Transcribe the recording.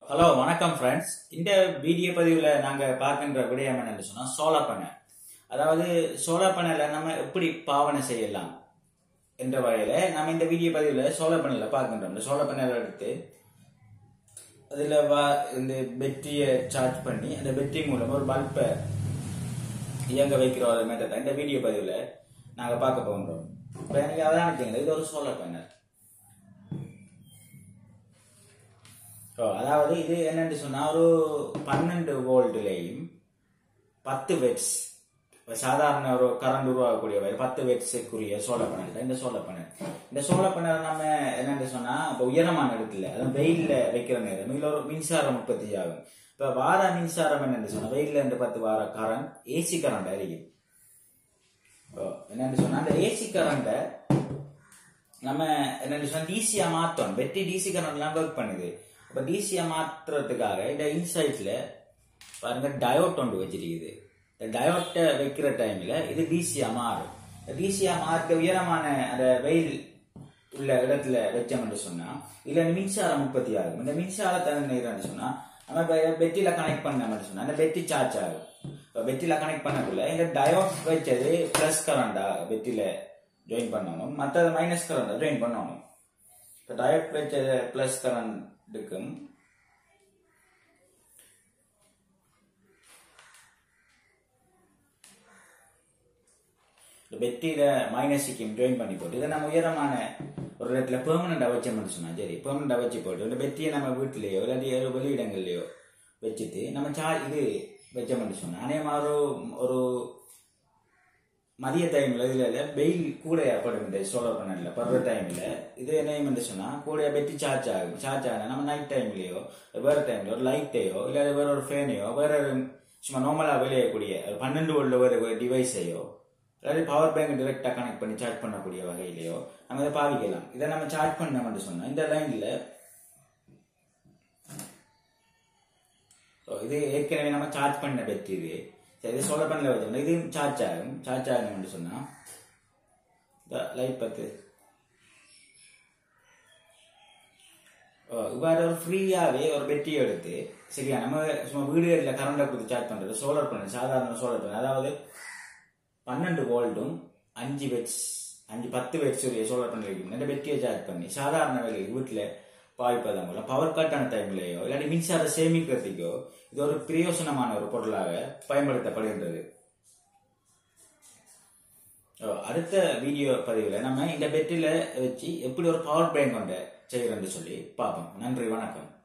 hello வணக்கம் friends இந்த video பதிவில் நாங்கள் பார்க்கின்ற விடயம் என்னன்னு சொன்னால் சோலார் பண்ணை அதாவது சோலார் பண்ணையில் நம்ம எப்படி பாவனை செய்யலாம் என்ற வகையில் நம்ம இந்த வீடியோ பதிவில் சோலார் பண்ணையில் பார்க்கின்றோம் இந்த சோலார் பண்ணையில் எடுத்து அதில் வா இந்த பெட்டரியை சார்ஜ் பண்ணி அந்த பெட்டரி மூலம் ஒரு பல்பை இயங்க வைக்கிற ஒரு மெத்தட் இந்த வீடியோ பதிவில் நாங்கள் பார்க்க போகின்றோம் இப்போ எனக்கு அதான் வச்சுங்களேன் இது ஒரு சோலார் பேனல் ஓ அதாவது இது என்னன்னு சொன்னா ஒரு பன்னெண்டு வோல்ட்லேயும் பத்து வெட்ஸ் சாதாரண ஒரு கரண்ட் உருவாகக்கூடிய வரை பத்து வெட்ஸுக்குரிய சோலார் பேனல் தான் இந்த சோலார் பேனல் இந்த சோலார் பேனல் நம்ம என்னன்னு சொன்னா இப்போ உயரமான இடத்துல அதாவது வெயில்ல வைக்கிற நேரம் இதுல ஒரு மின்சாரம் உற்பத்தி ஆகும் இப்போ வார மின்சாரம் என்னன்னு சொன்னா வெயில்ல இருந்து பத்து வார கரண்ட் ஏசி கரண்ட் அறியும் என்னன்னு சொன்னா அந்த ஏசி கரண்ட்டை நம்ம என்னன்னு சொன்னா டிசியா மாத்தோம் வெட்டி டிசி கரண்ட்லாம் ஒர்க் பண்ணுது இப்போ டிசியை மாற்றுறதுக்காக இந்த இன்சைட்ல பாருங்க டயோட் ஒன்று வச்சிருக்குது இந்த டயோட்டை வைக்கிற டைம்ல இது டிசியா மாறும் டிசியா மாற்ற உயரமான அந்த வெயில் உள்ள இடத்துல வச்சோம்னு சொன்னா இதுல மின்சாரம் உற்பத்தி ஆகும் இந்த மின்சாரத்தை என்ன சொன்னா நம்ம இப்போ பெட்டில கனெக்ட் பண்ணோம்னு சொன்னா அந்த பெட்டி சார்ஜ் ஆகும் இப்போ பெட்டில கனெக்ட் பண்ணக்குள்ள இந்த டயோட் வச்சது பிளஸ் கரண்டா பெட்டில ஜாயின் பண்ணணும் மற்றது மைனஸ் கரண்ட் ஜாயின் பண்ணணும் இப்போ டயோட் வச்சது பிளஸ் கரண்ட் எடுக்கும் வெட்டியில மைனஸுக்கும் ஜாயின் பண்ணி போட்டு இதை நம்ம உயரமான ஒரு இடத்துல பெர்மனண்டா வச்சோம்னு சொன்னா சரி பெர்மனண்டா வச்சு போட்டு இந்த வெட்டியை நம்ம வீட்டிலேயோ இல்லாட்டி ஏதோ வெளியிடங்கள்லயோ வச்சுட்டு நம்ம சா இது வச்சோம்னு சொன்னா அநேகமாக ஒரு ஒரு மதிய டைம்ல இதுல வெயில் கூட ஏற்படும் இந்த சோலார் பேனல்ல பருவ டைம்ல இது என்ன சொன்னா கூட பெட்டி சார்ஜ் ஆகும் சார்ஜ் ஆகும் நம்ம நைட் டைம்லயோ வேற டைம்ல ஒரு லைட்டையோ இல்ல வேற ஒரு ஃபேனையோ வேற சும்மா நார்மலா விளையக்கூடிய ஒரு பன்னெண்டு வோல்ட்ல வேற ஒரு டிவைஸையோ அதாவது பவர் பேங்க் டிரெக்டா கனெக்ட் பண்ணி சார்ஜ் பண்ணக்கூடிய வகையிலையோ நம்ம இதை பாவிக்கலாம் இதை நம்ம சார்ஜ் பண்ணோம்னு சொன்னா இந்த லைன்ல இது ஏற்கனவே நம்ம சார்ஜ் பண்ண பெட்ரி இது சரி சோலார் பேனல் வச்சோம்னா இது சார்ஜ் ஆகும் சார்ஜ் ஆகணும்னு சொன்னா லைட் பத்து இவ்வாறு ஒரு ஃப்ரீயாவே ஒரு பெட்டி எடுத்து சரியா நம்ம சும்மா வீடுகளில் கரண்டை கொடுத்து சார்ஜ் பண்றது சோலார் பேனல் சாதாரண சோலார் பேனல் அதாவது பன்னெண்டு வோல்ட்டும் அஞ்சு வெட்ஸ் அஞ்சு பத்து வெட்ஸ் உடைய சோலார் பேனல் இருக்கும் இந்த பெட்டியை சார்ஜ் பண்ணி சாதாரண வேலைக்கு வீட்டில் பாவிப்பதன் மூலம் பவர் கட்டான டைம்லயோ இல்லாட்டி மின்சாரம் சேமிக்கிறதுக்கோ இது ஒரு பிரயோசனமான ஒரு பொருளாக பயன்படுத்தப்படுகின்றது அடுத்த வீடியோ பதிவில் நம்ம இந்த பெட்டில வச்சு எப்படி ஒரு பவர் பேங்க் கொண்ட செய்யறோம்னு சொல்லி பார்ப்போம் நன்றி வணக்கம்